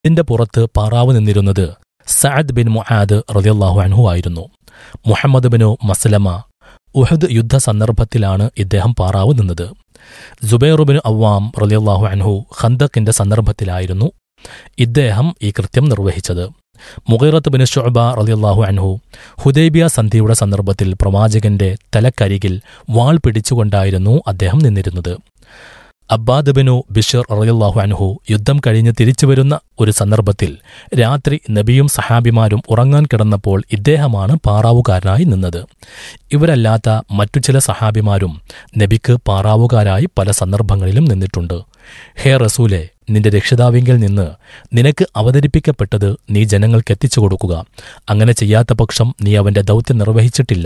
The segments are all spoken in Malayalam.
ഇതിന്റെ പുറത്ത് പാറാവ് നിന്നിരുന്നത് സഅദ് ബിൻ മുആദ് റളിയല്ലാഹു അൻഹു ആയിരുന്നു മുഹമ്മദ് ബിനു മസ്ലമ ഉഹദ് യുദ്ധ സന്ദർഭത്തിലാണ് ഇദ്ദേഹം പാറാവ് നിന്നത് ജുബൈറുബിന് അവ്വാം റളിയല്ലാഹു അൻഹു ഖന്തക്കിന്റെ സന്ദർഭത്തിലായിരുന്നു ഇദ്ദേഹം ഈ കൃത്യം നിർവഹിച്ചത് മുഗൈറത്ത് ബിൻ ഷുഅബ റളിയല്ലാഹു അൻഹു ഹുദൈബിയ സന്ധിയുടെ സന്ദർഭത്തിൽ പ്രവാചകന്റെ തലക്കരികിൽ വാൾ പിടിച്ചുകൊണ്ടായിരുന്നു അദ്ദേഹം നിന്നിരുന്നത് അബ്ബാദ് ബിനു ബിഷർ റളിയല്ലാഹു അൻഹു യുദ്ധം കഴിഞ്ഞ് തിരിച്ചുവരുന്ന ഒരു സന്ദർഭത്തിൽ രാത്രി നബിയും സഹാബിമാരും ഉറങ്ങാൻ കിടന്നപ്പോൾ ഇദ്ദേഹമാണ് പാറാവുകാരനായി നിന്നത് ഇവരല്ലാത്ത മറ്റു ചില സഹാബിമാരും നബിക്ക് പാറാവുകാരായി പല സന്ദർഭങ്ങളിലും നിന്നിട്ടുണ്ട് ഹേ റസൂലെ നിന്റെ രക്ഷിതാവിങ്കിൽ നിന്ന് നിനക്ക് അവതരിപ്പിക്കപ്പെട്ടത് നീ ജനങ്ങൾക്ക് എത്തിച്ചു കൊടുക്കുക അങ്ങനെ ചെയ്യാത്ത പക്ഷം നീ അവന്റെ ദൗത്യം നിർവഹിച്ചിട്ടില്ല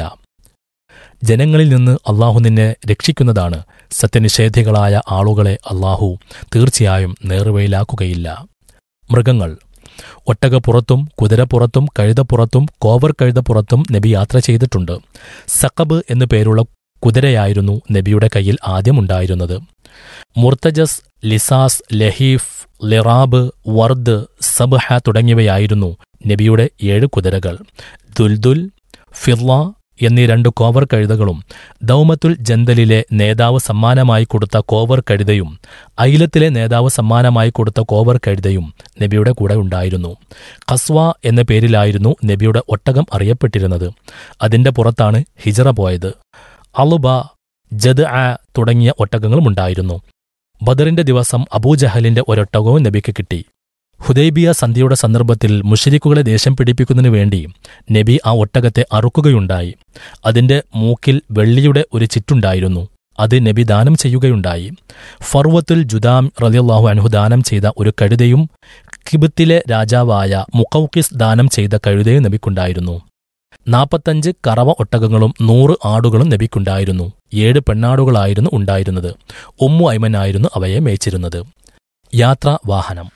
ജനങ്ങളിൽ നിന്ന് അള്ളാഹു നിന്നെ രക്ഷിക്കുന്നതാണ് സത്യനിഷേധികളായ ആളുകളെ അള്ളാഹു തീർച്ചയായും നേർവയിലാക്കുകയില്ല മൃഗങ്ങൾ ഒട്ടകപ്പുറത്തും കുതിരപ്പുറത്തും കഴുതപ്പുറത്തും കോവർ കഴുതപ്പുറത്തും നബി യാത്ര ചെയ്തിട്ടുണ്ട് സഖബ് എന്നു പേരുള്ള കുതിരയായിരുന്നു നബിയുടെ കയ്യിൽ ആദ്യമുണ്ടായിരുന്നത് മുർത്തജസ് ലിസാസ് ലഹീഫ് ലിറാബ് വർദ് സബ്ഹ തുടങ്ങിയവയായിരുന്നു നബിയുടെ ഏഴ് കുതിരകൾ ദുൽദുൽ ഫിർല എന്നീ രണ്ട് കോവർ കഴുതകളും ദൗമത്തുൽ ജന്തലിലെ നേതാവ് സമ്മാനമായി കൊടുത്ത കോവർ കഴുതയും ഐലത്തിലെ നേതാവ് സമ്മാനമായി കൊടുത്ത കോവർ കഴുതയും നബിയുടെ കൂടെ ഉണ്ടായിരുന്നു ഖസ്വ എന്ന പേരിലായിരുന്നു നബിയുടെ ഒട്ടകം അറിയപ്പെട്ടിരുന്നത് അതിന്റെ പുറത്താണ് ഹിജറ പോയത് അളുബ ജദ് ആ തുടങ്ങിയ ഒട്ടകങ്ങളുമുണ്ടായിരുന്നു ബദറിന്റെ ദിവസം അബൂജഹലിന്റെ ഒരൊട്ടകവും നബിക്ക് കിട്ടി ഹുദൈബിയ സന്ധിയുടെ സന്ദർഭത്തിൽ മുഷരിക്കുകളെ ദേഷ്യം പിടിപ്പിക്കുന്നതിനു വേണ്ടി നബി ആ ഒട്ടകത്തെ അറുക്കുകയുണ്ടായി അതിന്റെ മൂക്കിൽ വെള്ളിയുടെ ഒരു ചിറ്റുണ്ടായിരുന്നു അത് നബി ദാനം ചെയ്യുകയുണ്ടായി ഫർവത്തുൽ ജുദാം റലിയല്ലാഹു അൻഹു ദാനം ചെയ്ത ഒരു കഴുതയും കിബത്തിലെ രാജാവായ മുക്കൌക്കിസ് ദാനം ചെയ്ത കഴുതയും നബിക്കുണ്ടായിരുന്നു നാൽപ്പത്തഞ്ച് കറവ ഒട്ടകങ്ങളും നൂറ് ആടുകളും നബിക്കുണ്ടായിരുന്നു ഏഴ് പെണ്ണാടുകളായിരുന്നു ഉണ്ടായിരുന്നത് ഉമ്മു ഐമനായിരുന്നു അവയെ മേച്ചിരുന്നത് യാത്രാ വാഹനം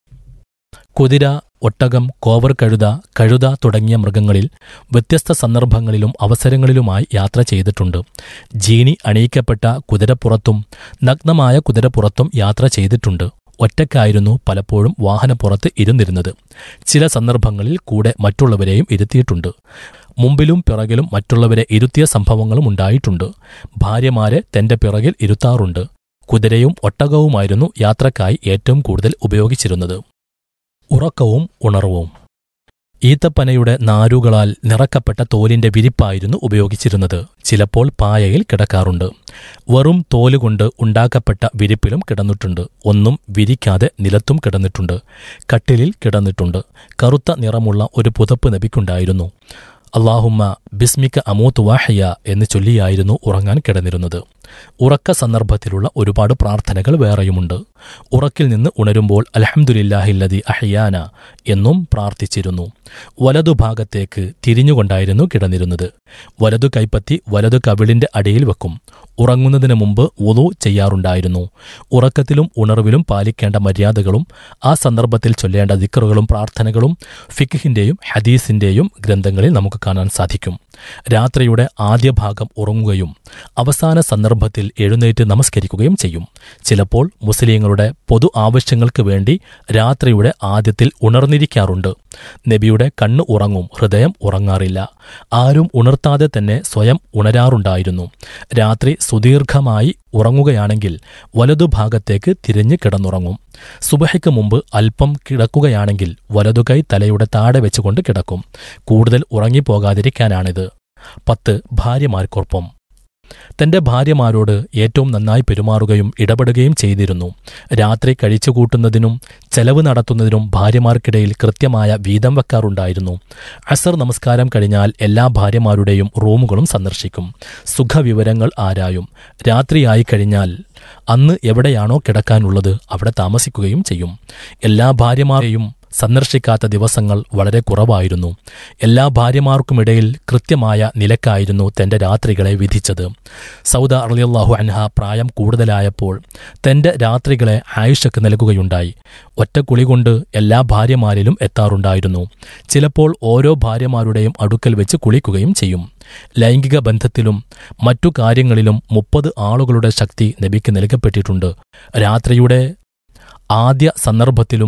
കുതിര ഒട്ടകം കോവർ കഴുത കഴുത തുടങ്ങിയ മൃഗങ്ങളിൽ വ്യത്യസ്ത സന്ദർഭങ്ങളിലും അവസരങ്ങളിലുമായി യാത്ര ചെയ്തിട്ടുണ്ട് ജീനി അണിയിക്കപ്പെട്ട കുതിരപ്പുറത്തും നഗ്നമായ കുതിരപ്പുറത്തും യാത്ര ചെയ്തിട്ടുണ്ട് ഒറ്റയ്ക്കായിരുന്നു പലപ്പോഴും വാഹനപ്പുറത്ത് ഇരുന്നിരുന്നത് ചില സന്ദർഭങ്ങളിൽ കൂടെ മറ്റുള്ളവരെയും ഇരുത്തിയിട്ടുണ്ട് മുമ്പിലും പിറകിലും മറ്റുള്ളവരെ ഇരുത്തിയ സംഭവങ്ങളും ഉണ്ടായിട്ടുണ്ട് ഭാര്യമാരെ തന്റെ പിറകിൽ ഇരുത്താറുണ്ട് കുതിരയും ഒട്ടകവുമായിരുന്നു യാത്രക്കായി ഏറ്റവും കൂടുതൽ ഉപയോഗിച്ചിരുന്നത് ഉറക്കവും ഉണർവും ഈത്തപ്പനയുടെ നാരുകളാൽ നിറക്കപ്പെട്ട തോലിന്റെ വിരിപ്പായിരുന്നു ഉപയോഗിച്ചിരുന്നത് ചിലപ്പോൾ പായയിൽ കിടക്കാറുണ്ട് വെറും തോലുകൊണ്ട് ഉണ്ടാക്കപ്പെട്ട വിരിപ്പിലും കിടന്നിട്ടുണ്ട് ഒന്നും വിരിക്കാതെ നിലത്തും കിടന്നിട്ടുണ്ട് കട്ടിലിൽ കിടന്നിട്ടുണ്ട് കറുത്ത നിറമുള്ള ഒരു പുതപ്പ് നബിക്കുണ്ടായിരുന്നു അള്ളാഹുമ്മ ബിസ്മിക്ക അമൂത്ത് വാഹയ എന്ന് ചൊല്ലിയായിരുന്നു ഉറങ്ങാൻ കിടന്നിരുന്നത് ഉറക്ക സന്ദർഭത്തിലുള്ള ഒരുപാട് പ്രാർത്ഥനകൾ വേറെയുമുണ്ട് ഉറക്കിൽ നിന്ന് ഉണരുമ്പോൾ അലഹമുല്ലാഹില്ലതി അഹയാന എന്നും പ്രാർത്ഥിച്ചിരുന്നു വലതുഭാഗത്തേക്ക് തിരിഞ്ഞുകൊണ്ടായിരുന്നു കിടന്നിരുന്നത് വലതു കൈപ്പത്തി വലതു കവിളിന്റെ അടിയിൽ വെക്കും ഉറങ്ങുന്നതിന് മുമ്പ് ഉളു ചെയ്യാറുണ്ടായിരുന്നു ഉറക്കത്തിലും ഉണർവിലും പാലിക്കേണ്ട മര്യാദകളും ആ സന്ദർഭത്തിൽ ചൊല്ലേണ്ട ദിക്കറുകളും പ്രാർത്ഥനകളും ഫിഖിന്റെയും ഹദീസിന്റെയും ഗ്രന്ഥങ്ങളിൽ നമുക്ക് കാണാൻ സാധിക്കും രാത്രിയുടെ ആദ്യ ഭാഗം ഉറങ്ങുകയും അവസാന സന്ദർഭത്തിൽ എഴുന്നേറ്റ് നമസ്കരിക്കുകയും ചെയ്യും ചിലപ്പോൾ മുസ്ലിങ്ങളുടെ പൊതു ആവശ്യങ്ങൾക്ക് വേണ്ടി രാത്രിയുടെ ആദ്യത്തിൽ ഉണർന്നിരിക്കാറുണ്ട് നബിയുടെ കണ്ണ് ഉറങ്ങും ഹൃദയം ഉറങ്ങാറില്ല ആരും ഉണർത്താതെ തന്നെ സ്വയം ഉണരാറുണ്ടായിരുന്നു രാത്രി സുദീർഘമായി ഉറങ്ങുകയാണെങ്കിൽ വലതുഭാഗത്തേക്ക് തിരിഞ്ഞ് കിടന്നുറങ്ങും സുബഹയ്ക്ക് മുമ്പ് അല്പം കിടക്കുകയാണെങ്കിൽ വലതുകൈ തലയുടെ താഴെ വെച്ചുകൊണ്ട് കിടക്കും കൂടുതൽ ഉറങ്ങിപ്പോകാതിരിക്കാനാണിത് പത്ത് ഭാര്യമാർക്കൊപ്പം തന്റെ ഭാര്യമാരോട് ഏറ്റവും നന്നായി പെരുമാറുകയും ഇടപെടുകയും ചെയ്തിരുന്നു രാത്രി കഴിച്ചുകൂട്ടുന്നതിനും ചെലവ് നടത്തുന്നതിനും ഭാര്യമാർക്കിടയിൽ കൃത്യമായ വീതം വെക്കാറുണ്ടായിരുന്നു അസർ നമസ്കാരം കഴിഞ്ഞാൽ എല്ലാ ഭാര്യമാരുടെയും റൂമുകളും സന്ദർശിക്കും സുഖവിവരങ്ങൾ ആരായും രാത്രിയായി കഴിഞ്ഞാൽ അന്ന് എവിടെയാണോ കിടക്കാനുള്ളത് അവിടെ താമസിക്കുകയും ചെയ്യും എല്ലാ ഭാര്യമാരെയും സന്ദർശിക്കാത്ത ദിവസങ്ങൾ വളരെ കുറവായിരുന്നു എല്ലാ ഭാര്യമാർക്കുമിടയിൽ കൃത്യമായ നിലക്കായിരുന്നു തന്റെ രാത്രികളെ വിധിച്ചത് സൗദ അറലിയല്ലാഹു അൻഹ പ്രായം കൂടുതലായപ്പോൾ തന്റെ രാത്രികളെ ആയുഷക്ക് നൽകുകയുണ്ടായി ഒറ്റ കുളി കൊണ്ട് എല്ലാ ഭാര്യമാരിലും എത്താറുണ്ടായിരുന്നു ചിലപ്പോൾ ഓരോ ഭാര്യമാരുടെയും അടുക്കൽ വെച്ച് കുളിക്കുകയും ചെയ്യും ലൈംഗിക ബന്ധത്തിലും മറ്റു കാര്യങ്ങളിലും മുപ്പത് ആളുകളുടെ ശക്തി നബിക്ക് നൽകപ്പെട്ടിട്ടുണ്ട് രാത്രിയുടെ ആദ്യ സന്ദർഭത്തിലും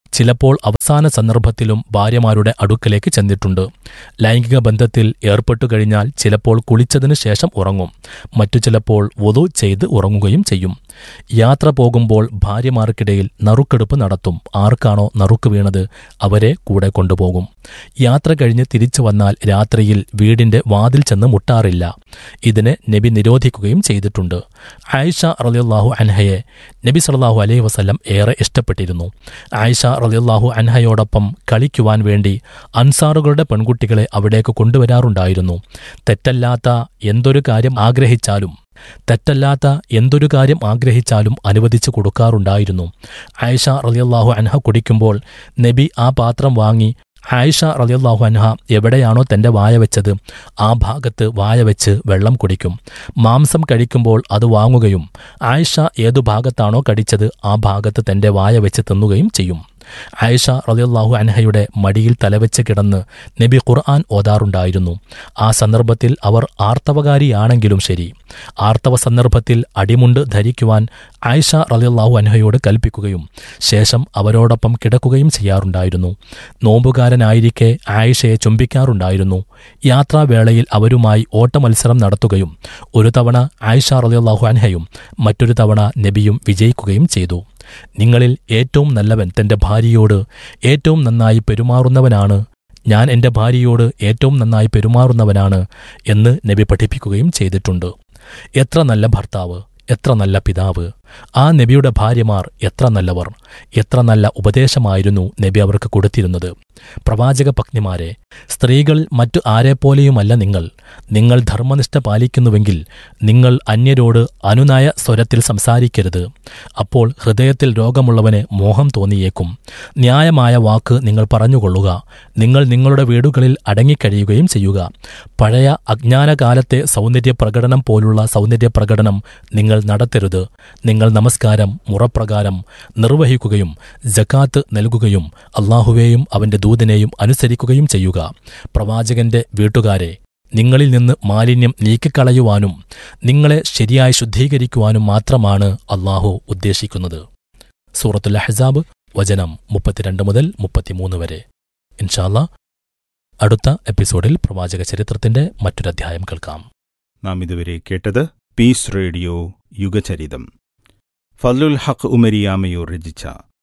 ചിലപ്പോൾ അവസാന സന്ദർഭത്തിലും ഭാര്യമാരുടെ അടുക്കലേക്ക് ചെന്നിട്ടുണ്ട് ലൈംഗിക ബന്ധത്തിൽ ഏർപ്പെട്ടു കഴിഞ്ഞാൽ ചിലപ്പോൾ കുളിച്ചതിനു ശേഷം ഉറങ്ങും മറ്റു ചിലപ്പോൾ വധു ചെയ്ത് ഉറങ്ങുകയും ചെയ്യും യാത്ര പോകുമ്പോൾ ഭാര്യമാർക്കിടയിൽ നറുക്കെടുപ്പ് നടത്തും ആർക്കാണോ നറുക്ക് വീണത് അവരെ കൂടെ കൊണ്ടുപോകും യാത്ര കഴിഞ്ഞ് തിരിച്ചു വന്നാൽ രാത്രിയിൽ വീടിന്റെ വാതിൽ ചെന്ന് മുട്ടാറില്ല ഇതിനെ നബി നിരോധിക്കുകയും ചെയ്തിട്ടുണ്ട് ആയിഷ റളിയല്ലാഹു അൻഹയെ നബി സല്ലല്ലാഹു അലൈഹി വസല്ലം ഏറെ ഇഷ്ടപ്പെട്ടിരുന്നു ആയിഷ റളിയല്ലാഹു അൻഹയോടൊപ്പം കളിക്കുവാൻ വേണ്ടി അൻസാറുകളുടെ പെൺകുട്ടികളെ അവിടേക്ക് കൊണ്ടുവരാറുണ്ടായിരുന്നു തെറ്റല്ലാത്ത എന്തൊരു കാര്യം ആഗ്രഹിച്ചാലും തെറ്റല്ലാത്ത എന്തൊരു കാര്യം ആഗ്രഹിച്ചാലും അനുവദിച്ചു കൊടുക്കാറുണ്ടായിരുന്നു ആയിഷ റളിയല്ലാഹു അൻഹ കുടിക്കുമ്പോൾ നബി ആ പാത്രം വാങ്ങി ആയിഷ റളിയല്ലാഹു അൻഹ എവിടെയാണോ തന്റെ വായ വെച്ചത് ആ ഭാഗത്ത് വായ വെച്ച് വെള്ളം കുടിക്കും മാംസം കഴിക്കുമ്പോൾ അത് വാങ്ങുകയും ആയിഷ ഏതു ഭാഗത്താണോ കടിച്ചത് ആ ഭാഗത്ത് തന്റെ വായ വെച്ച് തിന്നുകയും ചെയ്യും ആയിഷ റളിയല്ലാഹു അൻഹയുടെ മടിയിൽ തലവെച്ച് കിടന്ന് നബി ഖുർആൻ ഓതാറുണ്ടായിരുന്നു ആ സന്ദർഭത്തിൽ അവർ ആർത്തവകാരിയാണെങ്കിലും ശരി ആർത്തവ സന്ദർഭത്തിൽ അടിമുണ്ട് ധരിക്കുവാൻ ആയിഷ റളിയല്ലാഹു അൻഹയോട് കൽപ്പിക്കുകയും ശേഷം അവരോടൊപ്പം കിടക്കുകയും ചെയ്യാറുണ്ടായിരുന്നു നോമ്പുകാരനായിരിക്കെ ആയിഷയെ ചുംബിക്കാറുണ്ടായിരുന്നു യാത്രാവേളയിൽ അവരുമായി ഓട്ടമത്സരം നടത്തുകയും ഒരു തവണ ആയിഷ റളിയല്ലാഹു അൻഹയും മറ്റൊരു തവണ നബിയും വിജയിക്കുകയും ചെയ്തു നിങ്ങളിൽ ഏറ്റവും നല്ലവൻ തന്റെ ഭാര്യയോട് ഏറ്റവും നന്നായി പെരുമാറുന്നവനാണ് ഞാൻ എന്റെ ഭാര്യയോട് ഏറ്റവും നന്നായി പെരുമാറുന്നവനാണ് എന്ന് നബി പഠിപ്പിക്കുകയും ചെയ്തിട്ടുണ്ട് എത്ര നല്ല ഭർത്താവ് എത്ര നല്ല പിതാവ് ആ നബിയുടെ ഭാര്യമാർ എത്ര നല്ലവർ എത്ര നല്ല ഉപദേശമായിരുന്നു നബി അവർക്ക് കൊടുത്തിരുന്നത് പ്രവാചക പത്നിമാരെ സ്ത്രീകൾ മറ്റു ആരെപ്പോലെയുമല്ല നിങ്ങൾ നിങ്ങൾ ധർമ്മനിഷ്ഠ പാലിക്കുന്നുവെങ്കിൽ നിങ്ങൾ അന്യരോട് അനുനയ സ്വരത്തിൽ സംസാരിക്കരുത് അപ്പോൾ ഹൃദയത്തിൽ രോഗമുള്ളവന് മോഹം തോന്നിയേക്കും ന്യായമായ വാക്ക് നിങ്ങൾ പറഞ്ഞുകൊള്ളുക നിങ്ങൾ നിങ്ങളുടെ വീടുകളിൽ അടങ്ങിക്കഴിയുകയും ചെയ്യുക പഴയ അജ്ഞാനകാലത്തെ സൗന്ദര്യ പ്രകടനം പോലുള്ള സൗന്ദര്യ പ്രകടനം നിങ്ങൾ നടത്തരുത് നിങ്ങൾ നമസ്കാരം മുറപ്രകാരം നിർവഹിക്കുകയും ജക്കാത്ത് നൽകുകയും അള്ളാഹുവേയും അവന്റെ ദൂതനെയും അനുസരിക്കുകയും ചെയ്യുക പ്രവാചകന്റെ വീട്ടുകാരെ നിങ്ങളിൽ നിന്ന് മാലിന്യം നീക്കിക്കളയുവാനും നിങ്ങളെ ശരിയായി ശുദ്ധീകരിക്കുവാനും മാത്രമാണ് അള്ളാഹു ഉദ്ദേശിക്കുന്നത് സൂറത്തുൽ അഹ്സാബ് വചനം മുപ്പത്തിരണ്ട് മുതൽ മുപ്പത്തിമൂന്ന് വരെ ഇൻഷാല്ല അടുത്ത എപ്പിസോഡിൽ പ്രവാചക ചരിത്രത്തിന്റെ മറ്റൊരധ്യായം കേൾക്കാം നാം ഇതുവരെ കേട്ടത് പീസ് റേഡിയോ യുഗചരിതം ഫദ്ലുൽ ഹഖ് ഉമരിയാമയൂർ രചിച്ച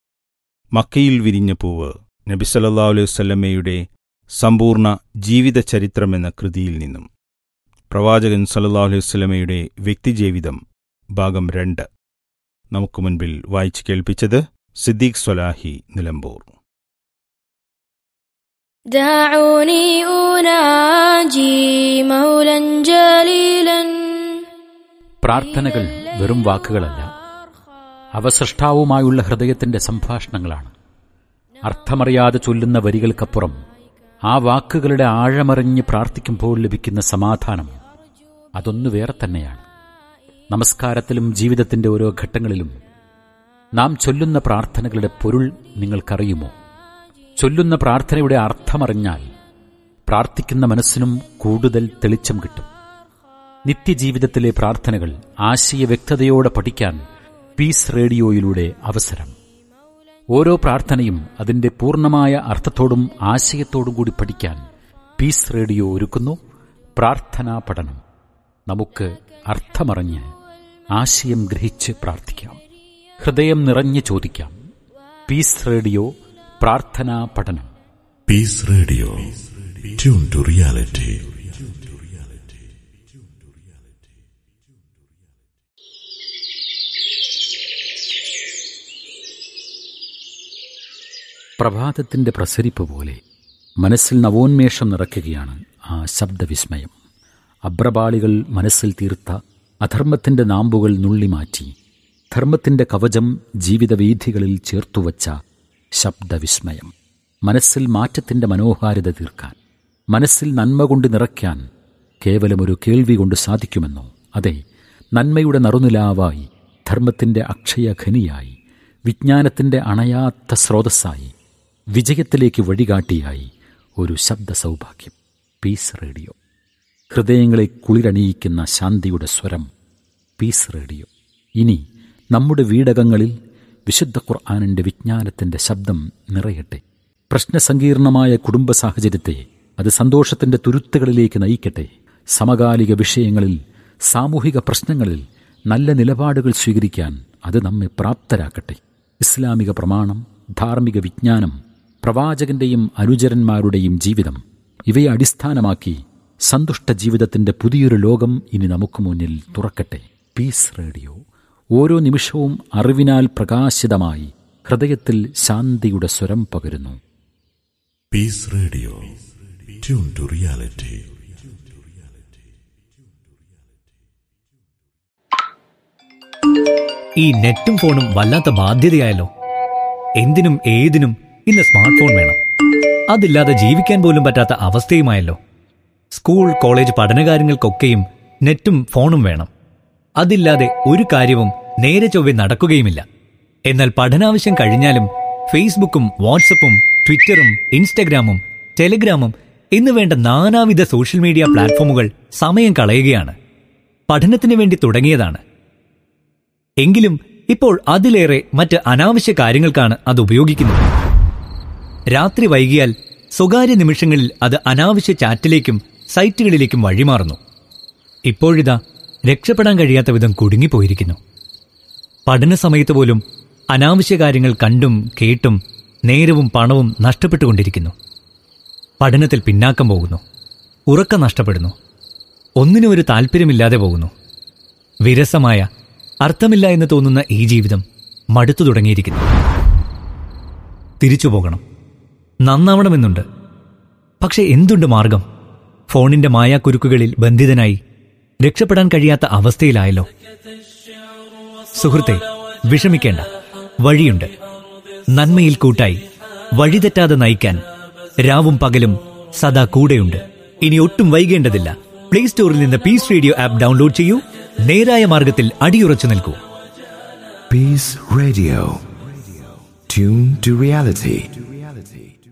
മക്കയിൽ വിരിഞ്ഞ പൂവ് നബിസല്ലാ അലൈഹി വല്ലമയുടെ സമ്പൂർണ്ണ ജീവിത ചരിത്രമെന്ന കൃതിയിൽ നിന്നും പ്രവാചകൻ സല്ലല്ലാഹു അലൈഹി വല്ലമയുടെ വ്യക്തിജീവിതം ഭാഗം രണ്ട് നമുക്ക് മുൻപിൽ വായിച്ചു കേൾപ്പിച്ചത് സിദ്ദീഖ് സ്വലാഹി നിലമ്പൂർ دعوني أناجي مولا جليلا പ്രാർത്ഥനകൾ വെറും വാക്കുകളല്ല അവ സൃഷ്ടാവുമായുള്ള ഹൃദയത്തിന്റെ സംഭാഷണങ്ങളാണ് അർത്ഥമറിയാതെ ചൊല്ലുന്ന വരികൾക്കപ്പുറം ആ വാക്കുകളുടെ ആഴമറിഞ്ഞ് പ്രാർത്ഥിക്കുമ്പോൾ ലഭിക്കുന്ന സമാധാനം അതൊന്നു വേറെ തന്നെയാണ് നമസ്കാരത്തിലും ജീവിതത്തിന്റെ ഓരോ ഘട്ടങ്ങളിലും നാം ചൊല്ലുന്ന പ്രാർത്ഥനകളുടെ പൊരുൾ നിങ്ങൾക്കറിയുമോ ചൊല്ലുന്ന പ്രാർത്ഥനയുടെ അർത്ഥമറിഞ്ഞാൽ പ്രാർത്ഥിക്കുന്ന മനസ്സിനും കൂടുതൽ തെളിച്ചം കിട്ടും നിത്യജീവിതത്തിലെ പ്രാർത്ഥനകൾ ആശയ വ്യക്തതയോടെ പഠിക്കാൻ പീസ് റേഡിയോയിലൂടെ അവസരം ഓരോ പ്രാർത്ഥനയും അതിന്റെ പൂർണ്ണമായ അർത്ഥത്തോടും ആശയത്തോടും കൂടി പഠിക്കാൻ പീസ് റേഡിയോ ഒരുക്കുന്നു പ്രാർത്ഥനാ പഠനം നമുക്ക് അർത്ഥമറിഞ്ഞ് ആശയം ഗ്രഹിച്ച് പ്രാർത്ഥിക്കാം ഹൃദയം നിറഞ്ഞ് ചോദിക്കാം പീസ് റേഡിയോ പ്രാർത്ഥനാ പഠനം Peace Radio. Tune to reality. പ്രഭാതത്തിന്റെ പ്രസരിപ്പ് പോലെ മനസ്സിൽ നവോന്മേഷം നിറയ്ക്കുകയാണ് ആ ശബ്ദവിസ്മയം അബ്രപാളികൾ മനസ്സിൽ തീർത്ത അധർമ്മത്തിന്റെ നാമ്പുകൾ നുള്ളിമാറ്റി ധർമ്മത്തിന്റെ കവചം ജീവിതവീഥികളിൽ ചേർത്തുവച്ച ശബ്ദവിസ്മയം മനസ്സിൽ മാറ്റത്തിന്റെ മനോഹാരിത തീർക്കാൻ മനസ്സിൽ നന്മ കൊണ്ട് നിറയ്ക്കാൻ കേവലമൊരു കേൾവി കൊണ്ട് സാധിക്കുമെന്നോ അതെ നന്മയുടെ നറുനിലാവായി ധർമ്മത്തിന്റെ അക്ഷയഖനിയായി വിജ്ഞാനത്തിന്റെ അണയാത്ത സ്രോതസ്സായി വിജയത്തിലേക്ക് വഴികാട്ടിയായി ഒരു ശബ്ദ സൗഭാഗ്യം പീസ് റേഡിയോ ഹൃദയങ്ങളെ കുളിരണിയിക്കുന്ന ശാന്തിയുടെ സ്വരം പീസ് റേഡിയോ ഇനി നമ്മുടെ വീടകങ്ങളിൽ വിശുദ്ധ ഖുർആാനിന്റെ വിജ്ഞാനത്തിന്റെ ശബ്ദം നിറയട്ടെ പ്രശ്നസങ്കീർണമായ കുടുംബ സാഹചര്യത്തെ അത് സന്തോഷത്തിന്റെ തുരുത്തുകളിലേക്ക് നയിക്കട്ടെ സമകാലിക വിഷയങ്ങളിൽ സാമൂഹിക പ്രശ്നങ്ങളിൽ നല്ല നിലപാടുകൾ സ്വീകരിക്കാൻ അത് നമ്മെ പ്രാപ്തരാക്കട്ടെ ഇസ്ലാമിക പ്രമാണം ധാർമ്മിക വിജ്ഞാനം പ്രവാചകന്റെയും അനുചരന്മാരുടെയും ജീവിതം ഇവയെ അടിസ്ഥാനമാക്കി സന്തുഷ്ട ജീവിതത്തിന്റെ പുതിയൊരു ലോകം ഇനി നമുക്ക് മുന്നിൽ തുറക്കട്ടെ പീസ് റേഡിയോ ഓരോ നിമിഷവും അറിവിനാൽ പ്രകാശിതമായി ഹൃദയത്തിൽ ശാന്തിയുടെ സ്വരം പകരുന്നു Peace Radio. Tune to reality. ഈ നെറ്റും ഫോണും വല്ലാത്ത ബാധ്യതയായല്ലോ എന്തിനും ഏതിനും ഇന്ന് സ്മാർട്ട് ഫോൺ വേണം അതില്ലാതെ ജീവിക്കാൻ പോലും പറ്റാത്ത അവസ്ഥയുമായല്ലോ സ്കൂൾ കോളേജ് പഠനകാര്യങ്ങൾക്കൊക്കെയും നെറ്റും ഫോണും വേണം അതില്ലാതെ ഒരു കാര്യവും നേരെ ചൊവ്വെ നടക്കുകയുമില്ല എന്നാൽ പഠനാവശ്യം കഴിഞ്ഞാലും ഫേസ്ബുക്കും വാട്സപ്പും ട്വിറ്ററും ഇൻസ്റ്റഗ്രാമും ടെലിഗ്രാമും എന്ന് വേണ്ട നാനാവിധ സോഷ്യൽ മീഡിയ പ്ലാറ്റ്ഫോമുകൾ സമയം കളയുകയാണ് പഠനത്തിന് വേണ്ടി തുടങ്ങിയതാണ് എങ്കിലും ഇപ്പോൾ അതിലേറെ മറ്റ് അനാവശ്യ കാര്യങ്ങൾക്കാണ് അത് ഉപയോഗിക്കുന്നത് രാത്രി വൈകിയാൽ സ്വകാര്യ നിമിഷങ്ങളിൽ അത് അനാവശ്യ ചാറ്റിലേക്കും സൈറ്റുകളിലേക്കും വഴിമാറുന്നു ഇപ്പോഴിതാ രക്ഷപ്പെടാൻ കഴിയാത്ത വിധം കുടുങ്ങിപ്പോയിരിക്കുന്നു പഠന സമയത്ത് പോലും അനാവശ്യ കാര്യങ്ങൾ കണ്ടും കേട്ടും നേരവും പണവും നഷ്ടപ്പെട്ടുകൊണ്ടിരിക്കുന്നു പഠനത്തിൽ പിന്നാക്കം പോകുന്നു ഉറക്കം നഷ്ടപ്പെടുന്നു ഒന്നിനും ഒരു താല്പര്യമില്ലാതെ പോകുന്നു വിരസമായ അർത്ഥമില്ല എന്ന് തോന്നുന്ന ഈ ജീവിതം മടുത്തു തുടങ്ങിയിരിക്കുന്നു തിരിച്ചു പോകണം നന്നാവണമെന്നുണ്ട് പക്ഷെ എന്തുണ്ട് മാർഗം ഫോണിന്റെ മായാക്കുരുക്കുകളിൽ ബന്ധിതനായി രക്ഷപ്പെടാൻ കഴിയാത്ത അവസ്ഥയിലായല്ലോ സുഹൃത്തെ വിഷമിക്കേണ്ട വഴിയുണ്ട് നന്മയിൽ കൂട്ടായി വഴിതെറ്റാതെ നയിക്കാൻ രാവും പകലും സദാ കൂടെയുണ്ട് ഇനി ഒട്ടും വൈകേണ്ടതില്ല പ്ലേ സ്റ്റോറിൽ നിന്ന് പീസ് റേഡിയോ ആപ്പ് ഡൗൺലോഡ് ചെയ്യൂ നേരായ മാർഗത്തിൽ അടിയുറച്ചു നിൽക്കൂ Peace Radio. Tune to reality.